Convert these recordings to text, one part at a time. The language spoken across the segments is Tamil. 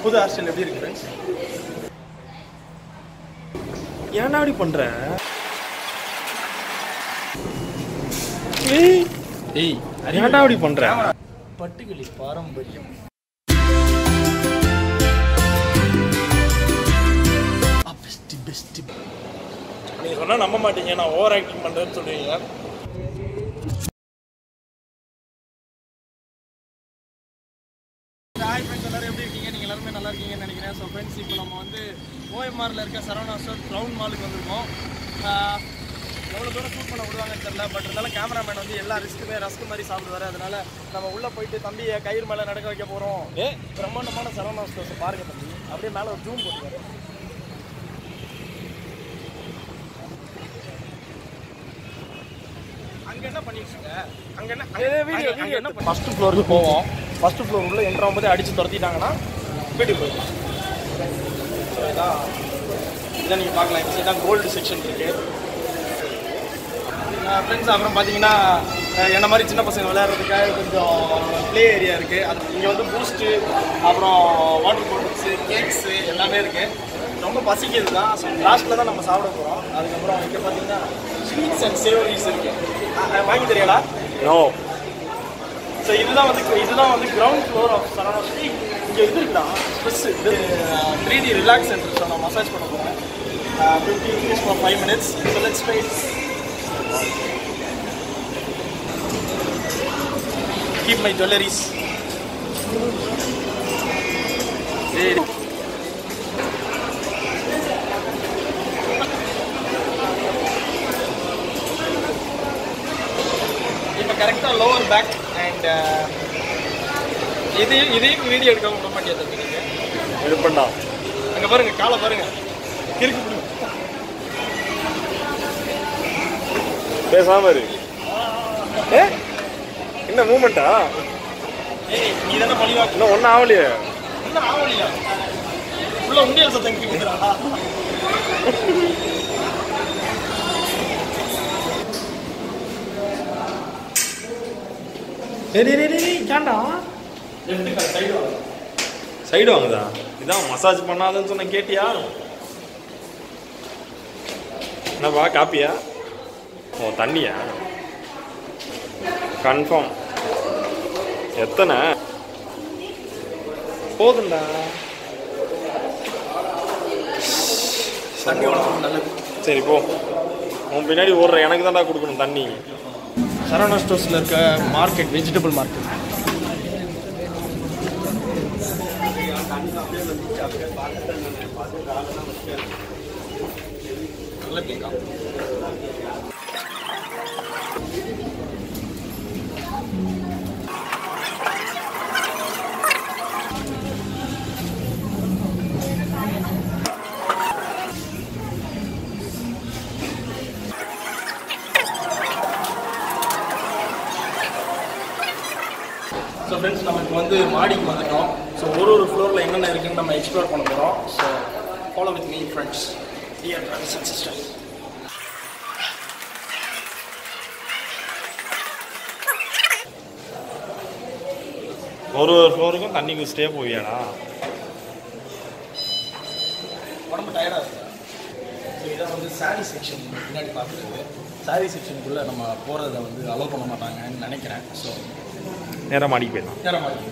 புது ஹாஸ்டல் எப்படி இருக்கு ஃப்ரெண்ட்ஸ் ஏன்டா அப்படி பண்ற ஏய் ஏய் ஏன்டா அப்படி பண்ற பட்டுக்கிளி பாரம்பரியம் பெஸ்ட் பெஸ்ட் நீங்க சொன்னா நம்ப மாட்டீங்க நான் ஓவர் ஆக்டிங் பண்றேன்னு சொல்றீங்க ஹாய் ஃப்ரெண்ட்ஸ் எல்லாரும் எப்படி இருக்கீங்க நீங்கள் எல்லாருமே நல்லா இருக்கீங்கன்னு நினைக்கிறேன் ஸோ ஃப்ரெண்ட்ஸ் இப்போ நம்ம வந்து ஓஎம்ஆரில் இருக்க சரவணா ஸ்டோர் க்ரௌண்ட் மாலுக்கு வந்திருக்கோம் ஆஹ், எவ்வளோ தூரம் ஷூட் பண்ண விடுவாங்கன்னு தெரியல பட் இருந்தாலும் கேமராமேன் வந்து எல்லா ரிஸ்க்குமே ரஸ்க் மாதிரி சாப்பிடுவாரு அதனால நம்ம உள்ளே போயிட்டு தம்பியை கயிறு மேலே நடக்க வைக்க போகிறோம் ஏ பிரம்மாண்டமான சரவணா ஸ்டோர்ஸ் பாருங்க தம்பி அப்படியே மேலே ஒரு ஜூம் போட்டுருவாரு அங்க என்ன பண்ணிட்டு அங்க என்ன வீடியோ வீடியோ என்ன ஃபர்ஸ்ட் ஃப்ளோருக்கு போவோம் ஃபர்ஸ்ட் ஃப்ளோர் உள்ள என்ட்ரு ஆகும்போது அடிச்சு துரத்திட்டாங்கன்னா வீட்டுக்கு போயிடலாம் ஸோ இதான் இதை நீங்கள் பார்க்கலாம் இந்த சைடு தான் கோல்டு செக்ஷன் இருக்கு ஃப்ரெண்ட்ஸ் அப்புறம் பார்த்தீங்கன்னா அஹ், என்ன மாதிரி சின்ன பசங்க விளையாடுறதுக்காக கொஞ்சம் ப்ளே ஏரியா இருக்குது அது இங்கே வந்து பூஸ்ட்டு அப்புறம் வாட்டர் பாட்டில்ஸு கேக்ஸு எல்லாமே இருக்குது ரொம்ப பசிக்கிறது தான் ஸோ லாஸ்ட்டில் தான் நம்ம சாப்பிட போகிறோம் அதுக்கப்புறம் இங்கே பார்த்தீங்கன்னா ஸ்வீட்ஸ் அண்ட் சேவரிஸ் இருக்குது வாங்கி தெரியாடா நோ ஸோ இதுதான் வந்து இதுதான் வந்து ground floor of Saravana street இங்கே இது இருக்குடா ஸ்ட்ரெஸ் இது three D relax centre so நான் மசாஜ் பண்ண போகிறேன் fifty rupees for five minutes so let's wait keep my jewelleries இப்போ கரெக்டாக லோவர் பேக் அண்ட் இது இதையும் வீடியோ எடுக்காம விட மாட்டேன் தம்பி நீங்கள் எடுப்பண்டா அங்கே பாருங்க காலை பாருங்க கிறுக்கு பிடிக்கும் பேசாம இரு ஏ என்ன மூமெண்டா ஏய் நீ தானே பழிவாக்கு இன்னும் ஒன்றும் ஆகலையே என்ன ஆவலியா உள்ள உண்டியல் சத்தம் கேட்குறா ஏண்டா சைடு வாங்க சைடு வாங்குதா இதான் மசாஜ் பண்ணாதுன்னு சொன்ன கேட்டியா என்னப்பா காப்பியா ஓ தண்ணியா கன்ஃபார்ம் எத்தனை போதும்டா தண்ணி உடம்புக்கு நல்லது சரி போ உன் பின்னாடி ஓடுற எனக்கு தான்டா கொடுக்கணும் தண்ணி சரவணா ஸ்டோர்ஸில் இருக்க மார்க்கெட் வெஜிடபிள் மார்க்கெட் நல்ல கேக்கா ஸோ ஃப்ரெண்ட்ஸ் நமக்கு வந்து மாடிக்கு வந்துட்டோம் ஸோ ஒரு ஒரு ஃப்ளோரில் என்னென்ன இருக்குன்னு நம்ம எக்ஸ்ப்ளோர் பண்ண போகிறோம் so follow with me friends dear friends and sisters ஒரு ஒரு ஃப்ளோருக்கும் தண்ணி குடிச்சிட்டே போவியாடா உடம்பு டயர்டாக இருக்கா ஸோ இதான் வந்து சாரீ செக்ஷன் பின்னாடி பார்க்குறது சாரீ செக்ஷனுக்குள்ளே நம்ம போகிறத வந்து அலோவ் பண்ண மாட்டாங்கன்னு நினைக்கிறேன் ஸோ நேராக மாடிக்கு போயிடலாம் நேரம் மாதிரி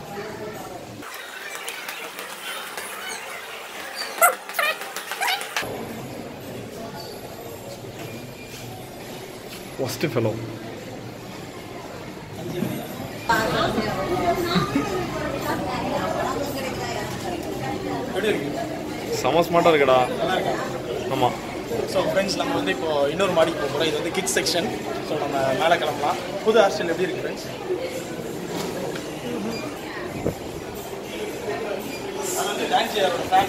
ஃபஸ்ட்டு ஃபெலோ எப்படி இருக்கு செம ஸ்மார்ட்டாக இருக்குடா நல்லா இருக்கா ஆமாம் ஸோ ஃப்ரெண்ட்ஸ் நம்ம வந்து இப்போ இன்னொரு மாடிக்கு போக போகிறோம் இது வந்து கிட்ஸ் செக்ஷன் ஸோ நம்ம மேலே கிளம்பலாம் புது ஹாஸ்டல் எப்படி இருக்கு ஃப்ரெண்ட்ஸ் அது வந்து டான்ஸ் யாரோட ஃபேன்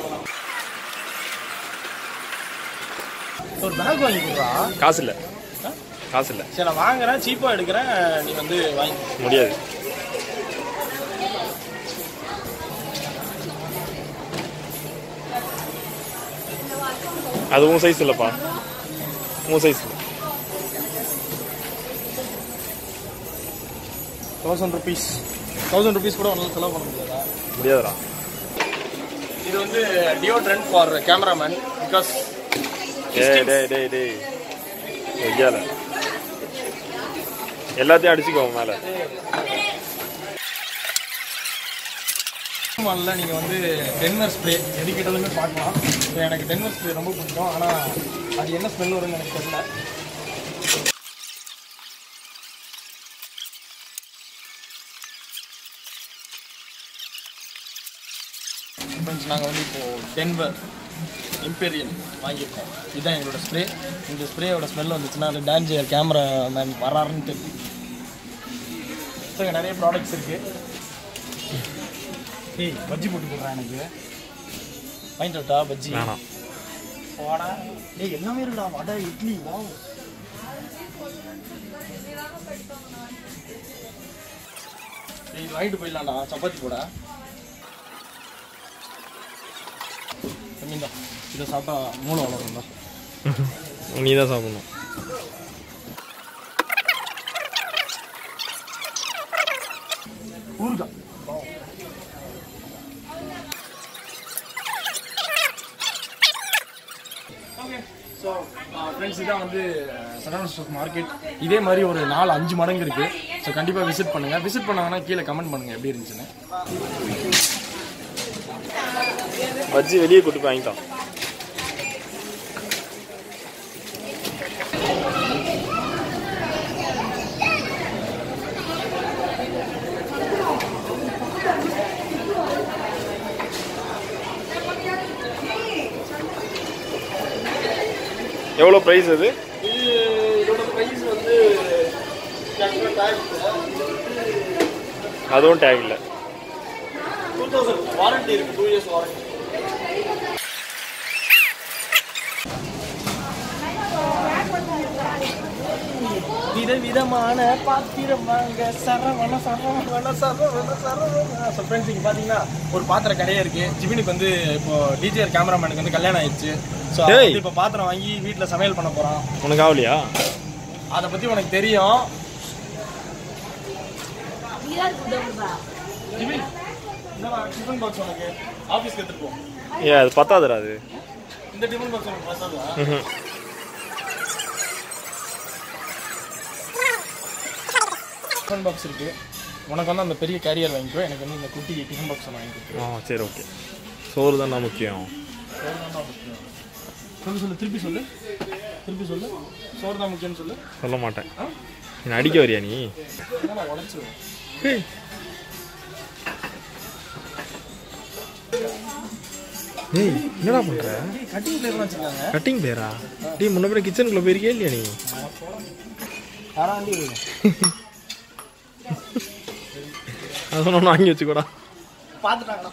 ஒரு பேக் வாங்கி கொடுறா காசு இல்லை காசு இல்லை சரி நான் வாங்குறேன் சீப்பாக எடுக்கிறேன் நீ வந்து வாங்கி முடியாது அது உன் சைஸ் இல்லைப்பா உன் size thousand rupees thousand rupees கூட ஒன்றால் செலவு பண்ண முடியாதா முடியாதுடா இது வந்து டியோட்ரண்ட் ஃபார் கேமராமேன் பிகாஸ் டேய் டேய் டேய் டேய் ஒய்யால எல்லாத்தையும் அடிச்சுக்கோ மேலே மாலில் நீங்கள் வந்து டென்வர் ஸ்ப்ரே எது கேட்டாலுமே பார்க்கலாம் இப்போ எனக்கு டென்வர் ஸ்ப்ரே ரொம்ப பிடிக்கும் ஆனால் அது என்ன ஸ்மெல் வரும்னு எனக்கு தெரியல ஃப்ரெண்ட்ஸ் நாங்கள் வந்து இப்போது டென்வர் இம்பீரியல் வாங்கியிருக்கோம் இதுதான் எங்களோட ஸ்ப்ரே இந்த ஸ்ப்ரேயோட ஸ்மெல் வந்துச்சுன்னா அது டேஞ்சர் கேமரா மேன் வராருன்னு தெரியும் ஸோ இங்கே நிறைய ப்ராடக்ட்ஸ் இருக்குது ஏய் பஜ்ஜி போட்டு போடுறேன் எனக்கு வாங்கிட்டு வரட்டா பஜ்ஜி வேணாம் வடை டேய் எல்லாமே இருக்குடா வடை இட்லி வாவ் டேய் இது வாங்கிட்டு போயிடலாம்டா சப்பாத்தி போட தம்பிந்தா இதை சாப்பிட்டா மூளை வளரும்டா நீ தான் சாப்பிடணும் ஊறுகாய் ஓகே ஸோ ஃப்ரெண்ட்ஸ் இதான் வந்து சரவண ஸ்டாக் மார்க்கெட் இதே மாதிரி ஒரு நாலு அஞ்சு மடங்கு இருக்குது ஸோ கண்டிப்பாக விசிட் பண்ணுங்கள் விசிட் பண்ணாங்கன்னா கீழே கமெண்ட் பண்ணுங்கள் எப்படி இருந்துச்சுன்னு பஜ்ஜி வெளியே கூட்டு போய் வாங்கிட்டான் எவ்வளோ ப்ரைஸ் அது இது இதோட ப்ரைஸ் வந்து அதுவும் டேக் இல்லை டூ தௌசண்ட் வாரண்டி இருக்குது டூ இயர்ஸ் வாரண்டி விதவிதமான பாத்திரம் வாங்க சரவண சரவண சரவண சரவண ஸோ ஃப்ரெண்ட்ஸ் இங்கே பார்த்தீங்கன்னா ஒரு பாத்திர கடையே இருக்கு ஜிமினுக்கு வந்து இப்போ டிஜிஆர் கேமராமேனுக்கு வந்து கல்யாணம் ஆயிடுச்சு ஸோ டேய். இப்போ பாத்திரம் வாங்கி வீட்டில் சமையல் பண்ண போகிறான் உனக்கு ஆகலையா அதை பற்றி உனக்கு தெரியும் ஜிமின் இந்தமா டிஃபன் பாக்ஸ் உனக்கு ஆஃபீஸ்க்கு எடுத்துட்டு போ ஏ அது பத்தாதுடா அது இந்த டிஃபன் பாக்ஸ் உனக்கு பத்தாதா ம்ஹும். டிஃபன் பாக்ஸ் இருக்கு உனக்கு வந்து அந்த பெரிய கேரியர் வாங்கிக்கோ எனக்கு வந்து இந்த குட்டி டிஃபன் பாக்ஸ் வாங்கி கொடுத்து ஆ சரி ஓகே சோறு தான்டா முக்கியம் சொல்லு சொல்லு திருப்பி சொல்லு திருப்பி சொல்லு சோறு தான் முக்கியம்னு சொல்லு சொல்ல மாட்டேன் என்ன அடிக்க வரியா நீ நான் உடச்சிருவேன் ஏய். ஏய் என்னடா பண்ற கட்டிங் பிளேட்லாம் வச்சிருக்காங்க கட்டிங் பேரா டீ முன்ன பிற கிச்சனுக்குள்ள போயிருக்கே இல்லையா நீ யாராண்டி அது ஒன்று வாங்கி வச்சுக்கோடா பார்த்துட்டாங்கண்ணா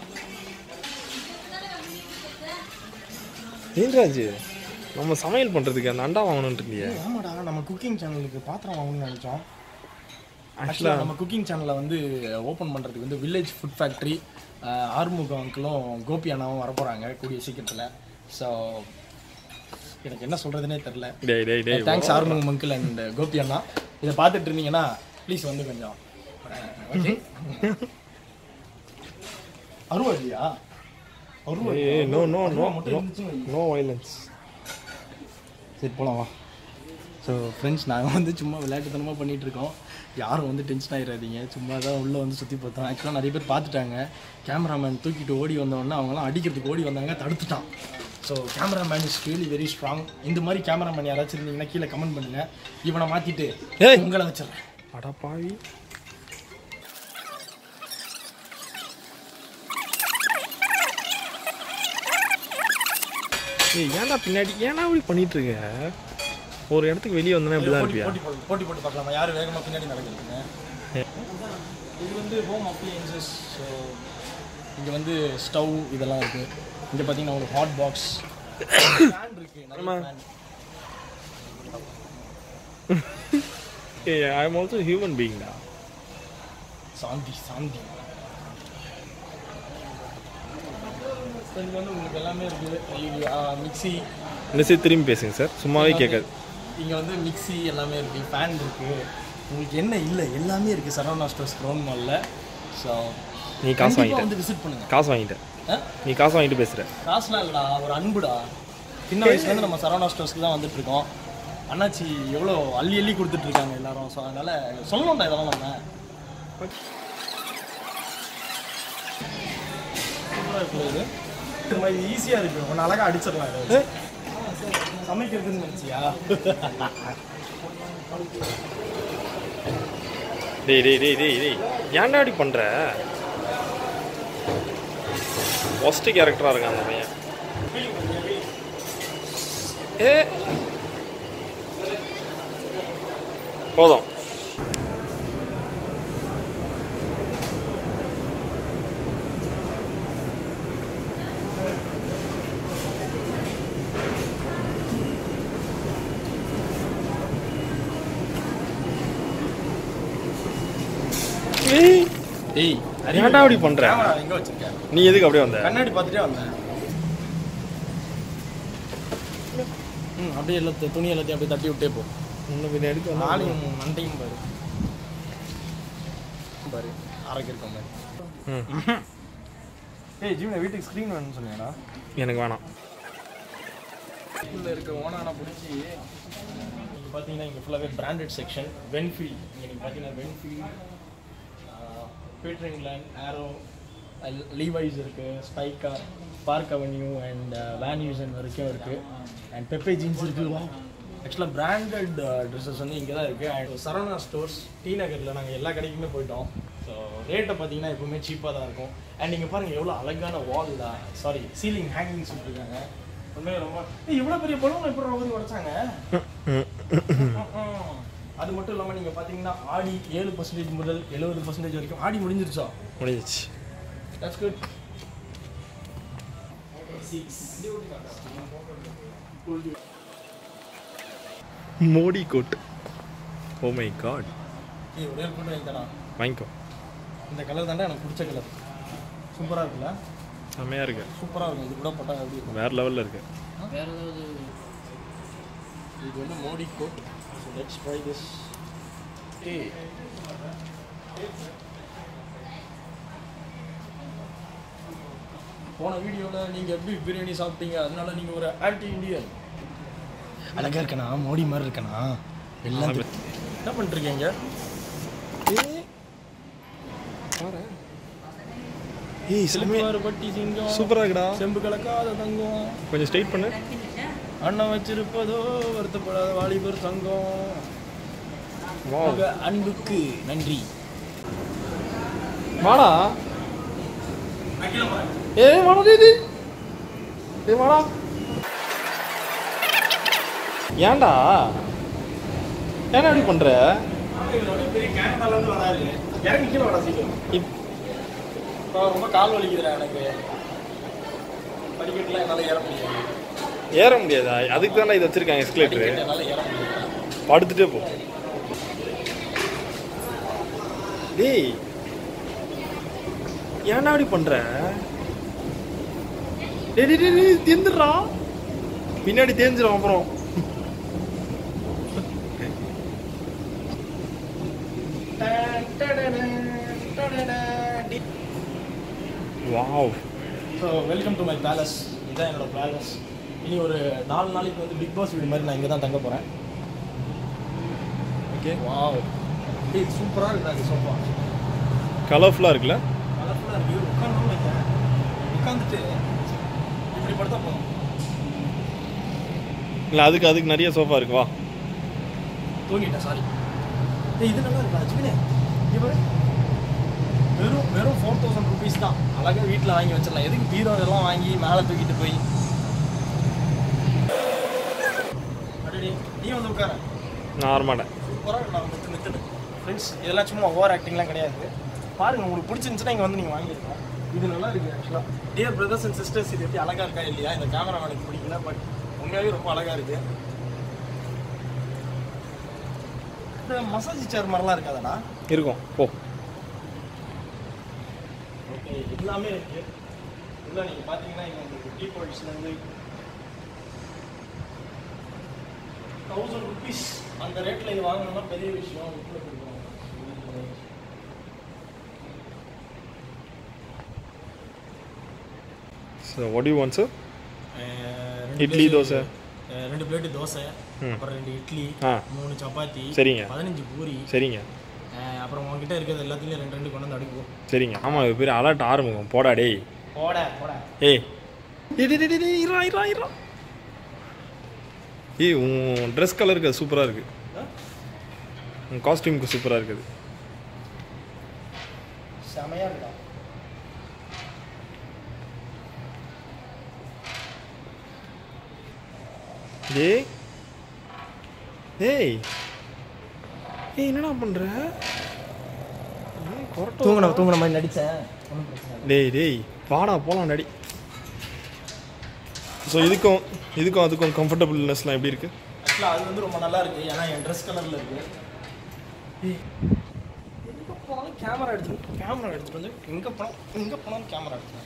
ஏன்ராஜ் நம்ம சமையல் பண்றதுக்கு அந்த அண்டா வாங்கணும்னு இல்லையே ஆமாடா நம்ம குக்கிங் சேனலுக்கு பாத்திரம் வாங்கணும்னு நினைச்சோம் ஆக்சுவலாக ஆக்சுவலாக நம்ம குக்கிங் சேனலை வந்து ஓப்பன் பண்ணுறதுக்கு வந்து வில்லேஜ் ஃபுட் ஃபேக்ட்ரி ஆறுமுகம் அங்கிளும் கோபி அண்ணாவும் வரப்போகிறாங்க கூடிய சீக்கிரத்தில் ஸோ எனக்கு என்ன சொல்கிறதுனே தெரில டேய் டேய் டேய் thanks Arumugam uncle and Gopi அண்ணா இதை பார்த்துட்டு இருந்தீங்கன்னா ப்ளீஸ் வந்து கொஞ்சம் ஓகே அருவாதியா அருவா ஏய் நோ நோ நோ மட்டும் இருந்துச்சுன்னு வை. நோ வைலன்ஸ் சரி போலாம் வா ஸோ ஃப்ரெண்ட்ஸ் நாங்கள் வந்து சும்மா விளையாட்டுத்தனமாக பண்ணிட்டு இருக்கோம் யாரும் வந்து டென்ஷன் ஆயிடாதீங்க சும்மா தான் உள்ளே வந்து சுற்றி பார்த்தோம் ஆக்சுவலாக நிறைய பேர் பார்த்துட்டாங்க கேமராமேன் தூக்கிட்டு ஓடி வந்தோடனே அவங்களாம் அடிக்கிறதுக்கு ஓடி வந்தாங்க தடுத்துட்டான் so cameraman is really very strong இந்த மாதிரி கேமராமேன் யாராச்சும் இருந்தீங்கன்னா கீழே கமெண்ட் பண்ணுங்க இவனை மாற்றிட்டு ஏய். உங்களை வச்சிடுறேன் அடா பாவி ஏய் ஏன்டா பின்னாடி ஏன்டா இப்படி பண்ணிட்டு இருக்க ஒரு இடத்துக்கு வெளியே வந்தனா இப்படி தான் போட்டி இருப்பியா போட்டி போட்டு போட்டி போட்டு பார்க்கலாமா யார் வேகமாக பின்னாடி நடக்கிறதுங்க ஏ. இது வந்து ஹோம் அப்ளையன்சஸ் ஸோ இங்கே வந்து ஸ்டவ் இதெல்லாம் இருக்குது இங்கே பார்த்தீங்கன்னா ஒரு ஹாட் பாக்ஸ் ஃபேன் இருக்குது நிறைய fan. ஏய் ஐ எம் ஆல்சோ ஹியூமன் பீயிங்டா சாந்தி சாந்தி இங்கே வந்து உங்களுக்கு எல்லாமே இருக்குது மிக்ஸி இந்த சைடு திரும்பி பேசுங்க சார் சும்மாவே கேட்காது இங்கே வந்து மிக்ஸி எல்லாமே இருக்குது ஃபேன் இருக்குது உங்களுக்கு என்ன இல்லை எல்லாமே இருக்குது சரவணா ஸ்டோர்ஸ் க்ரௌண்ட் மாலில் ஸோ நீ காசு வாங்கிட்ட வந்து விசிட் பண்ணுங்கள் காசு வாங்கிட்ட ஆ? நீ காசு வாங்கிட்டு பேசுற காசுலாம் இல்லைடா ஒரு அன்புடா சின்ன வயசுலேருந்து நம்ம சரவணா ஸ்டோர்ஸ்க்கு தான் வந்துட்டு இருக்கோம் அண்ணாச்சி எவ்வளோ அள்ளி அள்ளி கொடுத்துட்டு இருக்காங்க எல்லாரும் ஸோ அதனால சொல்லணும்டா இதெல்லாம் நம்ம சூப்பராக இருக்குல்ல இது இது மாதிரி ஈஸியாக இருக்கு ஒன்று அழகாக அடிச்சிடலாம் இதை வச்சு. சமைக்கிறதுன்னு நினச்சியா டேய் டேய் டேய் டேய் டேய் ஏன்டா இப்படி பண்ற ஒஸ்ட் கேரக்டரா இருக்கான் அந்த பையன் ஏ போதும் ஏய் டேய் ஏன்டா அப்படி பண்ற கேமரா எங்கே வச்சிருக்கேன் நீ எதுக்கு அப்படியே வந்த கண்ணாடி பார்த்துட்டே வந்தேன் ம் அப்படியே எல்லாத்தையும் துணி எல்லாத்தையும் அப்படியே தட்டி விட்டே போ இன்னும் பின்ன எடுக்க வந்தா நாளையும் மண்டையும் பாரு பாரு அரைக்கு இருக்க மாதிரி ம் ஏய் ஜீவனை வீட்டுக்கு ஸ்க்ரீன் வேணும்னு சொன்னியாடா எனக்கு வேணாம் உள்ள இருக்க ஓனான பிடிச்சி இங்கே பார்த்தீங்கன்னா இங்கே ஃபுல்லாகவே பிராண்டட் செக்ஷன் வென்ஃபீல்ட் இங்கே நீங்கள் பார்த்தீங்கன்னா வென்ஃபீல்ட் பீட்ரிங் லேண்ட் ஆரோ லீவைஸ் இருக்குது Spykar Park Avenue and Van Heusen வரைக்கும் இருக்குது அண்ட் பெப்பே ஜீன்ஸ் இருக்குது ஆக்சுவலாக பிராண்டட் ட்ரெஸ்ஸஸ் வந்து இங்கே தான் இருக்குது அண்ட் சரவணா ஸ்டோர்ஸ் டி நகரில் நாங்கள் எல்லா கடைக்குமே போயிட்டோம் ஸோ ரேட்டை பார்த்தீங்கன்னா எப்பவுமே சீப்பாக தான் இருக்கும் அண்ட் இங்கே பாருங்கள் எவ்வளோ அழகான வால் சாரி சீலிங் ஹேங்கிங்ஸ் விட்டுருக்காங்க உண்மையாக ரொம்ப ஏய், இவ்வளவு பெரிய பலூன் எப்படி ஊதி உடைச்சாங்க அது மட்டும் இல்லாமல் நீங்கள் பார்த்தீங்கன்னா ஆடி ஏழு பர்சன்டேஜ் முதல் எழுபது பர்சன்டேஜ் வரைக்கும் ஆடி முடிஞ்சிருச்சா முடிஞ்சிச்சு that's good Modi coat oh my God ஏய் ஒரே ஒரு போட்டு வாங்கித்தடா வாங்கிக்கோ இந்த கலர் தாண்டா எனக்கு பிடிச்ச கலர் சூப்பராக இருக்குல்ல செம்மையா இருக்கு சூப்பராக இருக்கும் இது கூட போட்டால் எப்படி இருக்கும் வேற லெவல்ல இருக்கு வேற ஏதாவது இது வந்து Modi coat let's try this ஏ போன வீடியோவில் நீங்கள் எப்படி பிரியாணி சாப்பிட்டீங்க அதனால நீங்கள் ஒரு ஆன்டி இண்டியன் அழகா இருக்கனா மோடி மாதிரி இருக்கனா எல்லாம் தெரி- என்ன பண்ணிருக்கீங்க ஏய் சிலுக்குவார் பட்டி சிங்கம் சூப்பரா இருக்குடா செம்பு கலக்காத தங்கம் கொஞ்சம் ஸ்ட்ரைட் பண்ணு அண்ணன் வச்சிருப்பதோ வருத்தப்படாத வாலிபர் சங்கம் வா உங்க அன்புக்கு நன்றி வாடா ஏய் வாடா டேய் டேய். ஏய் வாடா ஏன்டா ஏன்டா இப்படி பண்ற பெரிய கேரளால இருந்து வராரு இறங்கி கீழே வர சீக்கிரம் இப் இப்போ ரொம்ப கால் வலிக்குதுடா எனக்கு படிக்கட்டுலாம் என்னால் ஏற முடியாது ஏற முடியாதா அதுக்கு தானே இது வச்சிருக்காங்க எஸ்கலேட்டர் படிக்கட்டு என்னால் ஏற முடியாது படுத்துட்டே போ டேய் ஏன்டா அப்படி பண்ற டேய் டேய் டேய், டேய் தேந்துடுறா பின்னாடி தேஞ்சிரும் அப்புறம் wow so welcome to my palace இதுதான் என்னோட பேலஸ் இனி ஒரு நாலு நாளைக்கு வந்து பிக் பாஸ் வீடு மாதிரி நான் இங்கே தான் தங்க போகிறேன் ஓகே வாவ் டேய் சூப்பராக இருக்குடா இந்த சோஃபா கலர்ஃபுல்லாக இருக்குல்ல கலர்ஃபுல்லாக இருக்குது உட்காந்து வைக்கிறேன் உட்காந்துட்டு இப்படி படுத்தா போதும் இல்லை அதுக்கு அதுக்கு நிறைய சோஃபா இருக்கு வா தூங்கிட்டேன் சாரி ஏய் இது நல்லா இருக்கா அஜ்மினே இங்கே பாரு வெறும் வெறும் ஃபோர் தௌசண்ட் ருபீஸ் தான் அழகாக வீட்டில் வாங்கி வச்சிடலாம் எதுக்கு பீரோ இதெல்லாம் வாங்கி மேலே தூக்கிட்டு போய் அடடே நீ வந்து உட்கார நான் வரமாட்டேன் சூப்பராக நான் மித்து மித்துடு ஃப்ரெண்ட்ஸ் இதெல்லாம் சும்மா ஓவர் ஆக்டிங்லாம் கிடையாது பாருங்க உங்களுக்கு பிடிச்சிருந்துச்சுன்னா இங்கே வந்து நீங்கள் வாங்கிருக்கலாம் இது நல்லா இருக்கு ஆக்சுவலாக டியர் பிரதர்ஸ் அண்ட் சிஸ்டர்ஸ் இது எப்படி அழகாக இருக்கா இல்லையா இந்த கேமரா எனக்கு பிடிக்கல பட் உண்மையாகவே ரொம்ப அழகாக இருக்கு இந்த மசாஜ் சேர் மாதிரிலாம் இருக்காதடா இருக்கும் போ ஓகே எல்லாமே இருக்கு உள்ள நீங்கள் பார்த்தீங்கன்னா இங்கே உங்களுக்கு டீ பாலிஷ்லேருந்து தௌசண்ட் ருபீஸ் அந்த ரேட்டில் இது வாங்கணும்னா பெரிய விஷயம் உள்ள கொடுக்குறோம் ஸோ ஒட் யூ வாண்ட் சார் அஹ் ரெண்டு இட்லி plate- தோசை அஹ் ரெண்டு பிளேட்டு தோசை ம். அப்புறம் ரெண்டு இட்லி ஆ மூணு சப்பாத்தி சரிங்க பதினஞ்சு பூரி சரிங்க அஹ் அப்புறம் உங்ககிட்ட இருக்கிறது எல்லாத்துலேயும் ரெண்டு ரெண்டு கொண்டு வந்து அடுக்குவோம் சரிங்க ஆமாம் இது பேர் அலர்ட் ஆரம்பிக்கும் போடா டேய் போட போட ஏய் டேய், டேய், டேய், டேய், இருடா இருடா இருடா ஏய் உன் ட்ரெஸ் கலருக்கு அது சூப்பராக இருக்குது உன் காஸ்டியூமுக்கு சூப்பராக இருக்குது செமையா இருக்கா டேய் டேய் ஏய் என்னடா பண்ணுற தூங்கின தூங்கின மாதிரி நடித்தேன் ஒன்றும் பிரச்சனை இல்லை டேய் டேய் வாடா போலாம் நடி ஸோ இதுக்கும் இதுக்கும் அதுக்கும் கம்ஃபர்டபுள்னஸ்லாம் எப்படி இருக்குது ஆக்சுவலாக அது வந்து ரொம்ப நல்லா இருக்கு ஏன்னா என் ட்ரெஸ் கலரில் இருக்கு ஏய், எங்க போனாலும் கேமரா எடுத்து கேமரா எடுத்துட்டு வந்து எங்கே போனாலும் எங்கே போனாலும் கேமரா எடுத்துட்டு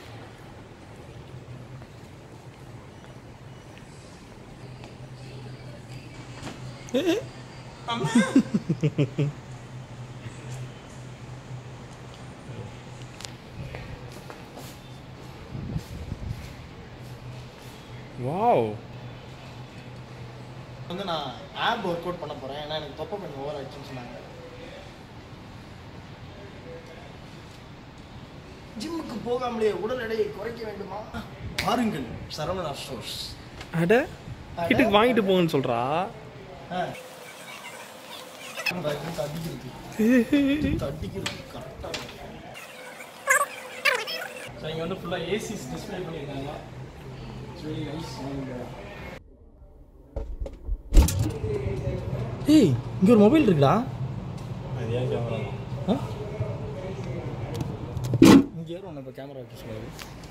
வாவ் வந்து நான் ஆப் ஒர்க் அவுட் பண்ண போகிறேன் ஏன்னா எனக்கு தொப்பை கொஞ்சம் ஓவர் ஆயிடுச்சுன்னு சொன்னாங்க ஜிம்முக்கு போகாமலே உடல் எடையை குறைக்க வேண்டுமா பாருங்கள் சரவணா ஸ்டோர்ஸ் அட வீட்டுக்கு வாங்கிட்டு போங்கன்னு சொல்கிறா தட்டிக்கிறது தட்டிக்கிறது கரெக்டாக ஸோ இங்கே வந்து ஃபுல்லாக ஏசிஸ் டிஸ்பிளே பண்ணியிருக்காங்க இட்ஸ் வெரி நைஸ் ஏய் இங்கே ஒரு மொபைல் இருக்குடா அது ஏன் கேமரா இங்கே யாரும் ஒன்று இப்போ கேமரா வச்சு சொல்லுது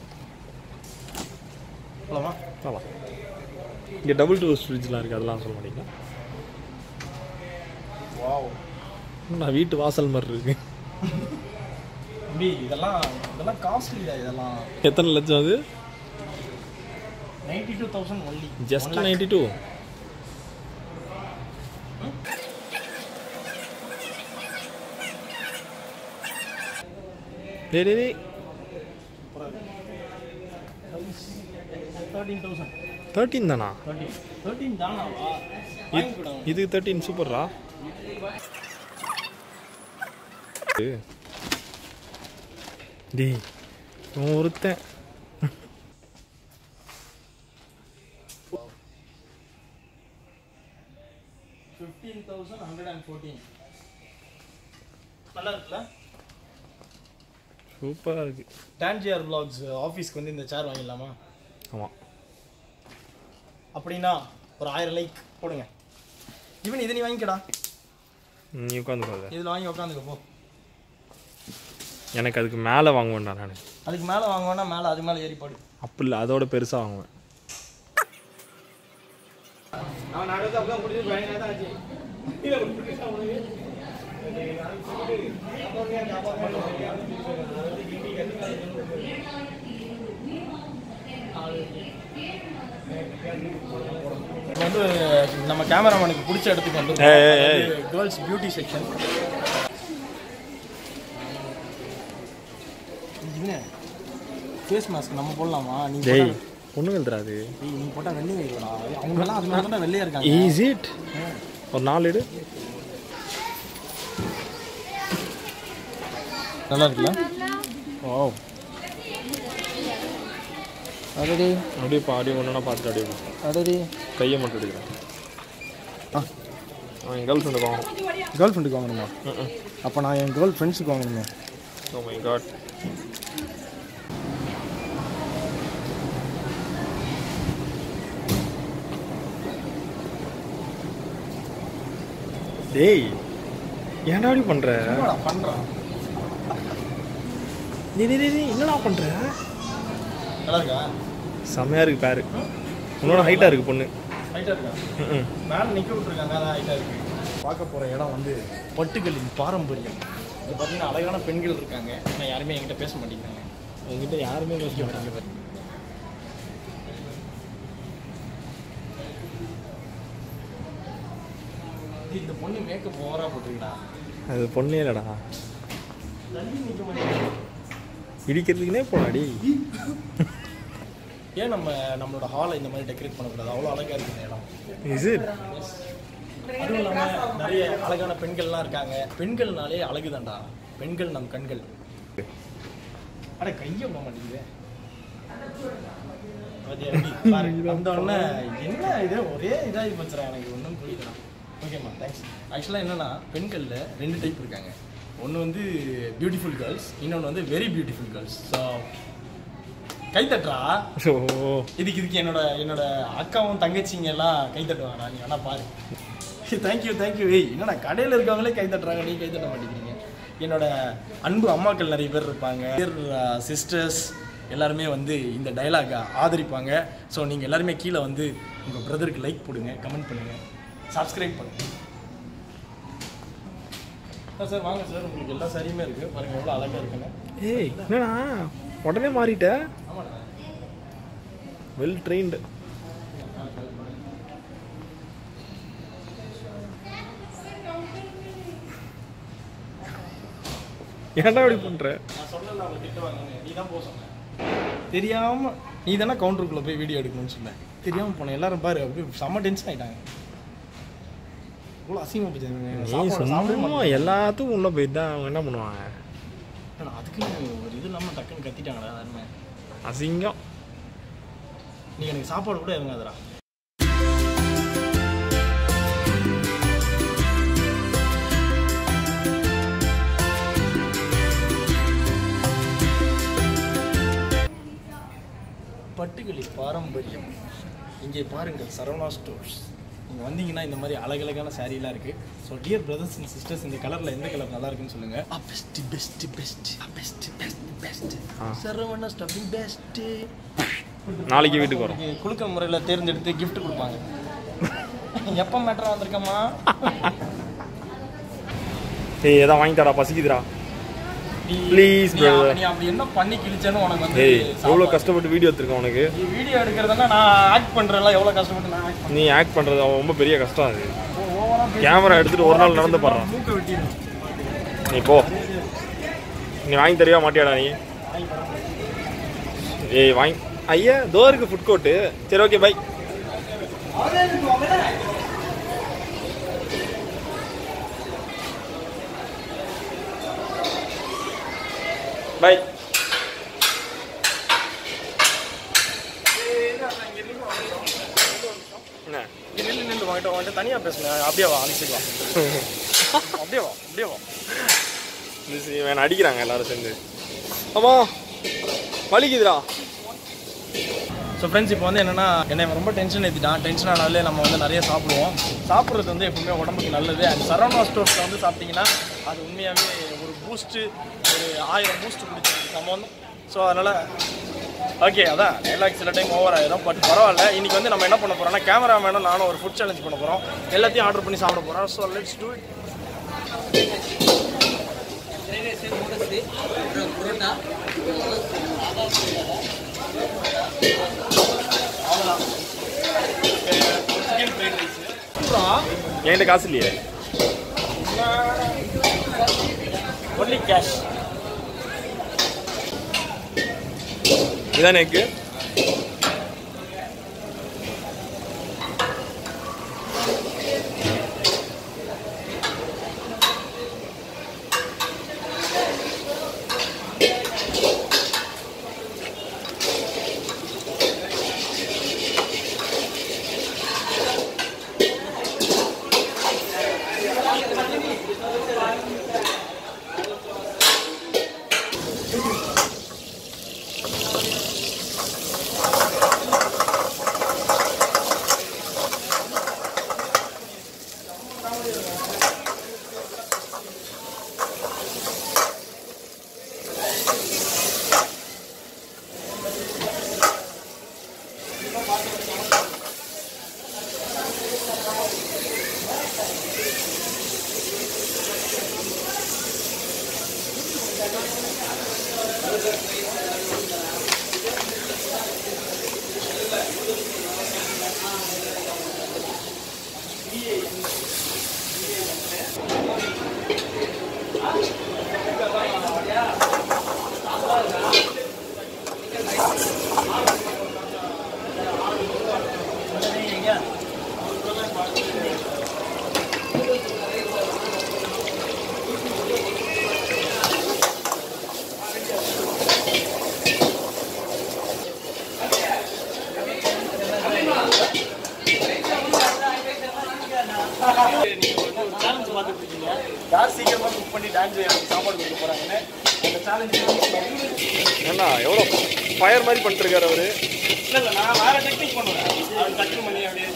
போலாமா ஆமாம் இங்கே டபுள் டோர் ஃப்ரிட்ஜ்லாம் இருக்குது அதெல்லாம் சொல்ல மாட்டீங்களா வாவ் நான் வீட்டு வாசல் மாதிரி இருக்கு தம்பி இதெல்லாம் இதெல்லாம் காஸ்ட்லிடா இதெல்லாம் எத்தனை லட்சம் அது ninety two thousand only just ninety two டேய் டேய் டேய் தேர்ட்டீன் தௌசண்ட் தேர்ட்டீன் தானா தேர்ட்டீன் தேர்ட்டீன் தானாவா வாங்கிக்கூடாது இது தேர்ட்டீன் சூப்பர்ரா டேய் இவன் ஒருத்தன் fifteen thousand hundred and fourteen நல்லா இருக்குல்ல சூப்பராக இருக்கு டான்ஜிஆர் பிளாக்ஸ் ஆஃபீஸ்க்கு வந்து இந்த சேர் வாங்கிடலாமா ஆமாம் அப்படின்னா ஒரு ஆயிரம் லைக் போடுங்க இவன் இதை நீ வாங்கிக்கடா நீ உட்காந்துக்காத இதில் வாங்கி உட்காந்துக்க போ எனக்கு அதுக்கு மேலே வாங்குவேன்டா நான் அதுக்கு மேலே வாங்குவேன்னா மேலே அது மேலே ஏறி போடு அப்படி இல்லை அதோட பெருசாக வாங்குவேன் அவன் நடுவில் அப்படியே முடிஞ்சு பயங்கர தான் ஆச்சு இப்போ வந்து நம்ம கேமராமேனுக்கு பிடிச்ச இடத்துக்கு வந்து ஏய், ஏய், ஏய். Girls beauty section face mask நம்ம போடலாமா நீ டேய் பொண்ணுங்கள் தராது நீ போட்டால் வெள்ளை ஆயிடுவா அவங்கெல்லாம் அது மாதிரி தான் வெள்ளையா இருக்காங்க ஈஸ் இட் ஒரு நாலு எடு நல்லா இருக்குல்ல ஓ அடடி அப்படியே பா அப்படியே ஒன்றா பார்த்துட்டு அப்படியே போ. அடடி கையை மட்டும் எடுக்கிறேன் ஆ அவன் என் கேர்ள் ஃப்ரெண்டுக்கு வாங்கணும் கேர்ள் ஃப்ரெண்டுக்கு வாங்கணுமா அப்போ நான் என் கேர்ள் ஃப்ரெண்ட்ஸுக்கு வாங்கணுமே ஓ மை காட் டேய் ஏன்டா அப்படி பண்ற என்னடா பண்ணுறான் டேய் டேய், டேய் டேய், என்னடா பண்ற நல்லா இருக்கா செம்மையா இருக்கு பாரு உன்னோட ஹைட்டா இருக்கு பொண்ணு ஹைட்டாக இருக்கா ம்ம். மேலே நிற்க விட்ருக்காங்க அதான் ஹைட்டாக இருக்கு பார்க்க போகிற இடம் வந்து பட்டுகளின் பாரம்பரியம் இது பார்த்தீங்கன்னா அழகான பெண்கள் இருக்காங்க ஆனால் யாருமே என்கிட்ட பேச மாட்டேங்கிறாங்க என்கிட்ட யாருமே பேச மாட்டாங்க இந்த பொண்ணு மேக்கப் ஓவராக போட்டுருக்கா அது பொண்ணே இல்லடா தள்ளி நிற்க மாட்டேங்குது இடிக்கிறதுக்குனே போடா டேய் ஏன் நம்ம நம்மளோட ஹாலை இந்த மாதிரி டெக்கரேட் பண்ணக்கூடாது அவ்வளோ அழகாக இருக்குது இந்த இடம் இஸ் இட் அதுவும் இல்லாமல் நிறைய அழகான பெண்கள்லாம் இருக்காங்க பெண்கள்னாலே அழகு தான்டா பெண்கள் நம் கண்கள் அட கையை விட மாட்டேங்குது பாத்தியா எப்படி? பாரு, வந்த உடனே என்ன இது ஒரே இதாகி போச்சுடா எனக்கு ஒன்றும் புரியல ஓகேம்மா தேங்க்ஸ் ஆக்சுவலாக என்னன்னா பெண்களில் ரெண்டு டைப் இருக்காங்க ஒன்று வந்து பியூட்டிஃபுல் கேர்ள்ஸ் இன்னொன்று வந்து வெரி பியூட்டிஃபுல் கேர்ள்ஸ் ஸோ கை தட்டுறா ஓ இதுக்கு இதுக்கு என்னோட என்னோட அக்காவும் தங்கச்சிங்க எல்லாம் கை தட்டுவாங்கடா நீ வேணா பாரு தேங்க்யூ தேங்க்யூ ஏய் என்னடா கடையில் இருக்கவங்களே கை தட்டுறாங்க நீ கை தட்ட மாட்டேங்கிறீங்க என்னோட அன்பு அம்மாக்கள் நிறைய பேர் இருப்பாங்க சிஸ்டர்ஸ் எல்லாருமே வந்து இந்த டைலாகை ஆதரிப்பாங்க ஸோ நீங்கள் எல்லாருமே கீழே வந்து உங்கள் பிரதருக்கு லைக் போடுங்க கமெண்ட் பண்ணுங்கள் சப்ஸ்கிரைப் பண்ணுங்க சார் வாங்க சார் உங்களுக்கு எல்லா சாரியுமே இருக்குது பாருங்கள் எவ்வளோ அழகாக இருக்குன்னு ஏய் என்னடா உடனே மாறிட்ட ஆமாண்ணா வெல் ட்ரெயின்டு ஏன்டா இப்படி பண்ற நான் சொன்னேன் அவங்க திட்டுவாங்கன்னு நீ தான் போக சொன்ன தெரியாம நீ தானே கவுண்டருக்குள்ள போய் வீடியோ எடுக்கணும்னு சொன்னேன் தெரியாம போனேன் எல்லாரும் பாரு அப்படியே செம்ம டென்ஷன் ஆயிட்டாங்க இவ்வளோ அசிங்கமா போச்சு நீ சாப்பாடு சாப்பிடவே சும்மா எல்லாத்துக்கும் உள்ள போயிட்டு தான் அவங்க என்ன பண்ணுவாங்க மாட்டேன் அதுக்குன்னு ஒரு இது இல்லாமல் டக்குன்னு கத்திட்டாங்கடா எல்லாருமே அசிங்கம் நீ எனக்கு சாப்பாடு கூட இறங்காதடா பட்டுகளி பாரம்பரியம் இங்கே பாருங்கள் சரவணா ஸ்டோர்ஸ் நீங்கள் வந்தீங்கன்னா இந்த மாதிரி அழகழகான சாரீலாம் இருக்குது so dear brothers and sisters இந்த கலரில் எந்த கலர் நல்லா இருக்குன்னு சொல்லுங்கள் best best best best best best Saravana ஸ்டஃபிங் பெஸ்ட்டு நாளைக்கு வீட்டுக்கு வரோம் உங்களுக்கு குலுக்க முறையில் தேர்ந்தெடுத்து gift கொடுப்பாங்க எப்போ மேட்டர் வந்திருக்கம்மா ஏய் எதாவது வாங்கி தரா பசிக்குதுடா நீ Please, நீ brother. நீ அப்படி என்ன பண்ணி கிழிச்சேன்னு உனக்கு வந்து ஏய் எவ்வளோ கஷ்டப்பட்டு வீடியோ எடுத்திருக்கேன் உனக்கு நீ வீடியோ எடுக்கிறதுனா நான் ஆக்ட் பண்ணுறேன்ல எவ்வளோ கஷ்டப்பட்டு நான் ஆக்ட் நீ ஆக்ட் பண்ணுறது ரொம்ப பெரிய கஷ்டம் அது பண்ணுறேன் ஓவரா கேமரா எடுத்துட்டு ஒரு நாள் நடந்து பாடுறான் மூக்க வெட்டிடும் நீ போ நீ வாங்கி தருவியா மாட்டியாடா நீ ஏய் வாங்கி ஐயா தோ இருக்கு ஃபுட் கோர்ட்டு சரி ஓகே பை பை என்ன இங்க நின்று நின்று வாங்கிட்டு வாங்கிட்டு தனியாக பேசுனேன் அப்படியே வா அனுப்பிச்சு வா அப்படியே வா அப்படியே வா மிஸ் இவன் அடிக்கிறாங்க எல்லாரும் சேர்ந்து ஆமா வலிக்குதுடா ஸோ ஃப்ரெண்ட்ஸ் இப்போ வந்து என்னன்னா என்னை இவன் ரொம்ப டென்ஷன் ஏற்றிட்டான் டென்ஷன் ஆனாலே நம்ம வந்து நிறைய சாப்பிடுவோம் சாப்பிட்றது வந்து எப்பவுமே உடம்புக்கு நல்லது அண்ட் சரவணா ஸ்டோர்ஸில் வந்து சாப்பிட்டீங்கன்னா அது உண்மையாகவே ஒரு பூஸ்ட்டு ஒரு ஆயிரம் பூஸ்ட் குடிச்சிருக்கு நம்ம வந்து ஸோ அதனால் ஓகே அதான் டைலாக் சில டைம் ஓவர் ஆயிரும் பட் பரவாயில்ல இன்னைக்கு வந்து நம்ம என்ன பண்ண போறோம்னா கேமராமேனும் நானும் ஒரு ஃபுட் சேலஞ்ச் பண்ண போகிறோம் எல்லாத்தையும் ஆர்டர் பண்ணி சாப்பிட போகிறோம் so let's do it chicken fried rice என்கிட்ட காசு இல்லையே ஒன்லி கேஷ் இதானே எக்கு பண்ணி டான்ஸ் சாப்பாடு கொடுக்க போகிறாங்கன்னு அந்த சேலஞ்சு ஏன்னா எவ்வளோ ஃபயர் மாதிரி பண்ணிட்டு இருக்காரு அவரு இல்லை இல்லை நான் வேறு டெக்னிக் பண்ணுவேன் அவர் டக்குனு பண்ணி அப்படியே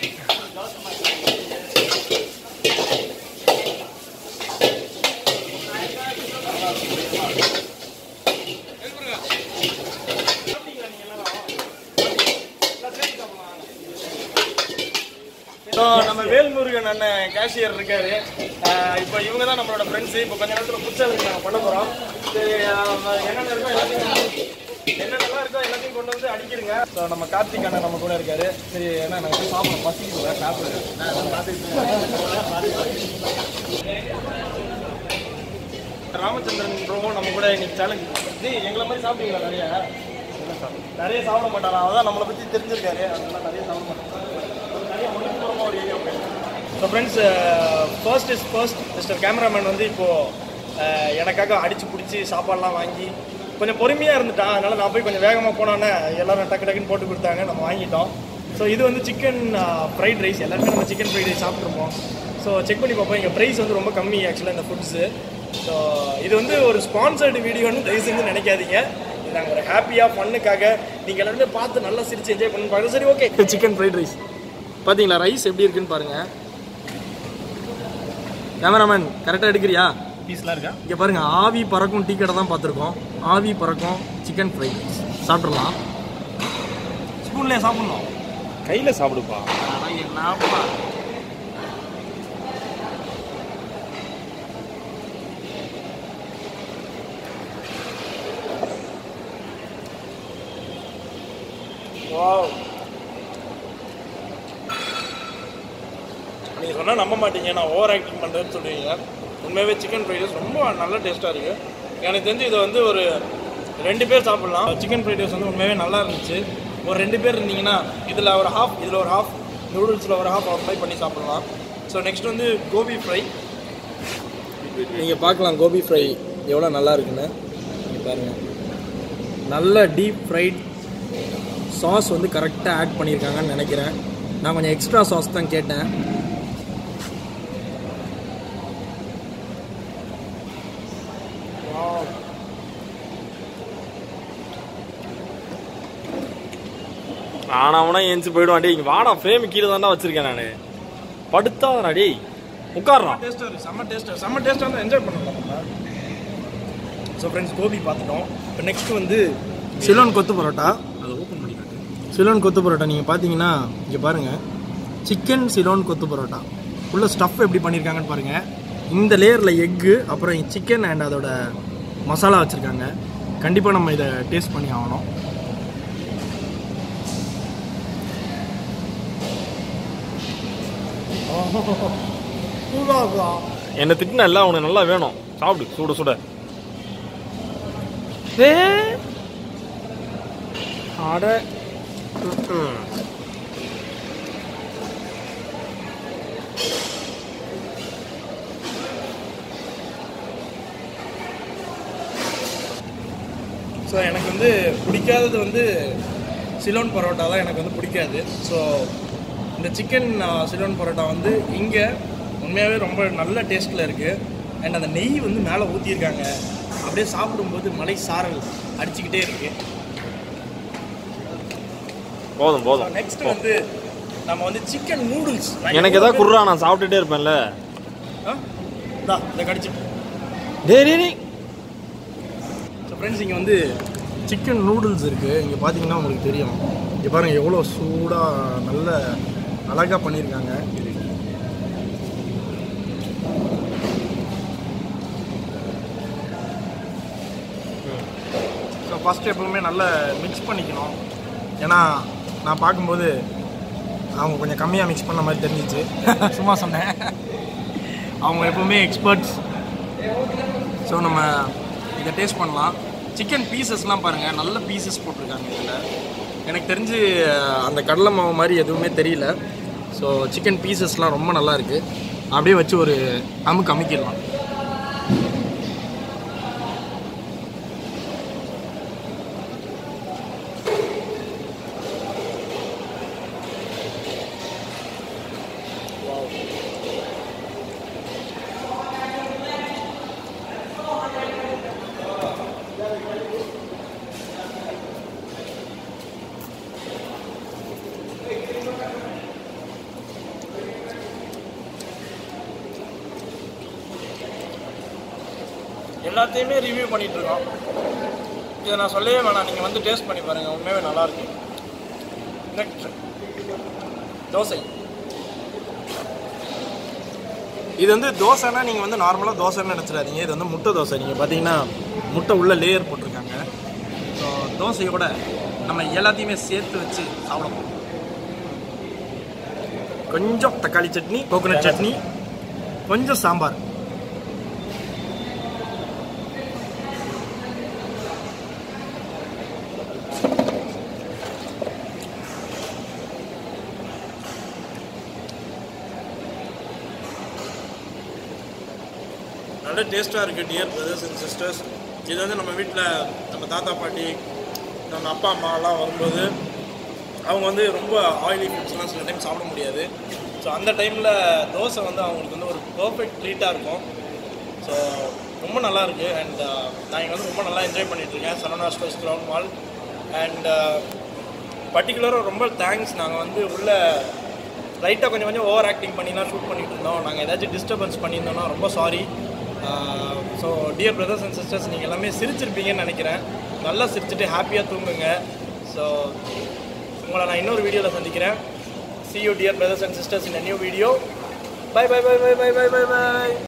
ஸோ நம்ம வேல்முருகன் அண்ணன் கேஷியர் இருக்காரு ஆஹ் இப்போ இவங்க தான் நம்மளோட ஃப்ரெண்ட்ஸு இப்போ கொஞ்ச நேரத்தில் புதுசாக நாங்கள் பண்ண போகிறோம் சரி ஆஹ் என்னென்ன இருக்கோ எல்லாத்தையும் என்னென்னலாம் இருக்கோ எல்லாத்தையும் கொண்டு வந்து அடிக்கிறங்க ஸோ நம்ம கார்த்திக் அண்ணன் நம்ம கூட இருக்காரு சரி என்ன நாங்கள் போய் சாப்பிடணும் பசிக்குது சாப்பிடுறேன் ராமச்சந்திரன் ப்ரோவும் நம்ம கூட இன்னைக்கு சேலஞ்ச் ஜி எங்களை மாதிரி சாப்பிட்டீங்களா நிறைய நிறைய சாப்பிட மாட்டாரா அதான் நம்மளை பற்றி தெரிஞ்சிருக்காரு அதனால நிறைய சாப்பிட மாட்டாங்க நிறைய ஒழுங்குபுறமாக ஒரு area so friends first is first mister cameraman வந்து இப்போது எனக்காக அடித்து பிடிச்சி சாப்பாடுலாம் வாங்கி கொஞ்சம் பொறுமையாக இருந்துட்டான் அதனால் நான் போய் கொஞ்சம் வேகமாக போனோன்னே எல்லாரும் டக்கு டக்குன்னு போட்டு கொடுத்தாங்க நம்ம வாங்கிட்டோம் ஸோ இது வந்து சிக்கன் ஃப்ரைட் ரைஸ் எல்லாருமே நம்ம சிக்கன் ஃப்ரைட் ரைஸ் சாப்பிட்ருப்போம் ஸோ செக் பண்ணி பார்ப்போம் இங்கே ப்ரைஸ் வந்து ரொம்ப கம்மி ஆக்சுவலாக இந்த ஃபுட்ஸு ஸோ இது வந்து ஒரு ஸ்பான்சர்டு வீடியோன்னு தயவு செஞ்சு நினைக்காதீங்க இது நாங்கள் ஒரு ஹாப்பியாக ஃபன்னுக்காக நீங்கள் எல்லாருமே பார்த்து நல்லா சிரிச்சு என்ஜாய் பண்ணி பாருங்க சரி ஓகே சிக்கன் ஃப்ரைட் ரைஸ் பார்த்தீங்களா ரைஸ் எப்படி இருக்குன்னு பாருங்கள் கேமராமேன் கரெக்டாக எடுக்கிறியா பீஸ்லாம் இருக்கா இங்கே பாருங்க ஆவி பறக்கும் டீ கடை தான் பார்த்துருக்கோம் ஆவி பறக்கும் சிக்கன் ஃப்ரை சாப்பிட்றலாம் ஸ்பூன்லேயே சாப்பிட்ணும் கையில் சாப்பிடுப்பா என்னப்பா நீங்கள் சொன்னால் நம்ப மாட்டீங்க நான் ஓவர் ஆக்டிங் பண்ணுறேன்னு சொல்லுவீங்க உண்மையாகவே சிக்கன் ஃப்ரைட் ரைஸ் ரொம்ப நல்ல டேஸ்ட்டாக இருக்குது எனக்கு தெரிஞ்சு இதை வந்து ஒரு ரெண்டு பேர் சாப்பிட்லாம் சிக்கன் ஃப்ரைட் ரைஸ் வந்து உண்மையாகவே நல்லா இருந்துச்சு ஒரு ரெண்டு பேர் இருந்தீங்கன்னா இதில் ஒரு ஹாஃப் இதில் ஒரு ஹாஃப் நூடுல்ஸில் ஒரு ஹாஃப் ஃப்ரை பண்ணி சாப்பிட்லாம் ஸோ நெக்ஸ்ட் வந்து கோபி ஃப்ரை நீங்கள் பார்க்கலாம் கோபி ஃப்ரை எவ்வளோ நல்லா இருக்குன்னு இங்க பாருங்க நல்ல டீப் ஃப்ரைட் சாஸ் வந்து கரெக்டாக ஆட் பண்ணியிருக்காங்கன்னு நினைக்கிறேன் நான் கொஞ்சம் எக்ஸ்ட்ரா சாஸ் தான் கேட்டேன் ஆனாவனா எந்திச்சு போயிடுவான் டேய் இங்க வாடா ஃப்ரேம் கீழே தான்டா வச்சிருக்கேன் நான் படுத்தாதடா டேய் உட்கார்றான் டேஸ்ட்டாக இருக்குது செம்ம டேஸ்ட்டாக செம்ம டேஸ்ட்டாக வந்து என்ஜாய் பண்ணலாம் நம்ம ஸோ ஃப்ரெண்ட்ஸ் கோபி பார்த்துட்டோம் இப்போ நெக்ஸ்ட் வந்து சிலோன் கொத்து பரோட்டா அதை ஓப்பன் பண்ணி காட்டு சிலோன் கொத்து பரோட்டா நீங்கள் பார்த்தீங்கன்னா இங்கே பாருங்கள் சிக்கன் சிலோன் கொத்து பரோட்டா உள்ள ஸ்டஃப் எப்படி பண்ணியிருக்காங்கன்னு பாருங்கள் இந்த லேயரில் எக்கு அப்புறம் சிக்கன் அண்ட் அதோட மசாலா வச்சுருக்காங்க கண்டிப்பாக நம்ம இதை டேஸ்ட் பண்ணி ஆகணும் என்னை திட்டின எல்லாம் உனக்கு நல்லா வேணும் சாப்பிடு சுட சுட ஏ அட ம்ம். ஸோ எனக்கு வந்து பிடிக்காதது வந்து சிலோன் பரோட்டா தான் எனக்கு வந்து பிடிக்காது ஸோ இந்த சிக்கன் சிலோன் பரோட்டா வந்து இங்கே உண்மையாகவே ரொம்ப நல்ல டேஸ்ட்டில் இருக்குது அண்ட் அந்த நெய் வந்து மேலே ஊற்றிருக்காங்க அப்படியே சாப்பிடும்போது மலை சாரல் அடிச்சுக்கிட்டே இருக்கு போதும் போதும் நெக்ஸ்ட் வந்து நம்ம வந்து சிக்கன் நூடுல்ஸ் எனக்கு ஏதாவது குர்ரா நான் சாப்பிட்டுட்டே இருப்பேன்ல இந்த கடிச்சு டேய் டேய், டேய் ஸோ ஃப்ரெண்ட்ஸ் இங்கே வந்து சிக்கன் நூடுல்ஸ் இருக்குது இங்கே பார்த்தீங்கன்னா உங்களுக்கு தெரியும் இங்கே பாருங்கள் எவ்வளோ சூடாக நல்ல அழகாக பண்ணியிருக்காங்க ஸோ ஃபஸ்ட்டு எப்பவுமே நல்லா மிக்ஸ் பண்ணிக்கணும் ஏன்னா நான் பார்க்கும்போது அவங்க கொஞ்சம் கம்மியாக மிக்ஸ் பண்ண மாதிரி தெரிஞ்சிச்சு சும்மா சொன்னேன் அவங்க எப்பவுமே எக்ஸ்பர்ட்ஸ் ஸோ நம்ம இதை டேஸ்ட் பண்ணலாம் சிக்கன் பீசஸ்லாம் பாருங்கள் நல்ல பீசஸ் போட்டிருக்காங்க இதில் எனக்கு தெரிஞ்சு அஹ், அந்த கடலை மாவு மாதிரி எதுவுமே தெரியல ஸோ சிக்கன் பீசஸ்லாம் ரொம்ப நல்லா இருக்கு அப்படியே வச்சு ஒரு அமுக்கு அமுக்கிடலாம் எல்லாத்தையுமே ரிவ்யூ பண்ணிட்டு இருக்கோம் இதை நான் சொல்லவே வேணாம் நீங்கள் வந்து டேஸ்ட் பண்ணி பாருங்கள் உண்மையாகவே நல்லாயிருக்கு நெக்ஸ்ட் தோசை இது வந்து தோசைனா நீங்கள் வந்து நார்மலாக தோசைன்னு நினச்சிடாதீங்க இது வந்து முட்டை தோசை நீங்கள் பார்த்தீங்கன்னா முட்டை உள்ள லேயர் போட்டிருக்காங்க ஸோ தோசையோட நம்ம எல்லாத்தையுமே சேர்த்து வச்சு சாப்பிடணும் கொஞ்சம் தக்காளி சட்னி கோகோனட் சட்னி கொஞ்சம் சாம்பார் நல்ல டேஸ்ட்டாக இருக்குது டியர் பிரதர்ஸ் அண்ட் சிஸ்டர்ஸ் இது வந்து நம்ம வீட்டில் நம்ம தாத்தா பாட்டி நம்ம அப்பா அம்மாலாம் வரும்போது அவங்க வந்து ரொம்ப ஆயிலி ஃபுட்ஸ்லாம் சில டைம் சாப்பிட முடியாது ஸோ அந்த டைமில் தோசை வந்து அவங்களுக்கு வந்து ஒரு பர்ஃபெக்ட் ட்ரீட்டாக இருக்கும் ஸோ ரொம்ப நல்லா இருக்கு அண்ட் நான் இங்கே வந்து ரொம்ப நல்லா என்ஜாய் பண்ணிகிட்ருக்கேன் Saravana stores ground mall and பர்டிகுலராக ரொம்ப தேங்க்ஸ் நாங்கள் வந்து உள்ள லைட்டாக கொஞ்சம் கொஞ்சம் ஓவர் ஆக்டிங் பண்ணிலாம் ஷூட் பண்ணிட்டு இருந்தோம் நாங்கள் ஏதாச்சும் டிஸ்டர்பன்ஸ் பண்ணியிருந்தோம்னா ரொம்ப sorry so dear brothers and sisters நீங்கள் எல்லாமே சிரிச்சிருப்பீங்கன்னு நினைக்கிறேன் நல்லா சிரிச்சுட்டு ஹாப்பியாக தூங்குங்க ஸோ உங்களை நான் இன்னொரு வீடியோவில் சந்திக்கிறேன் see you dear brothers and sisters in a new video bye bye bye bye bye bye bye bye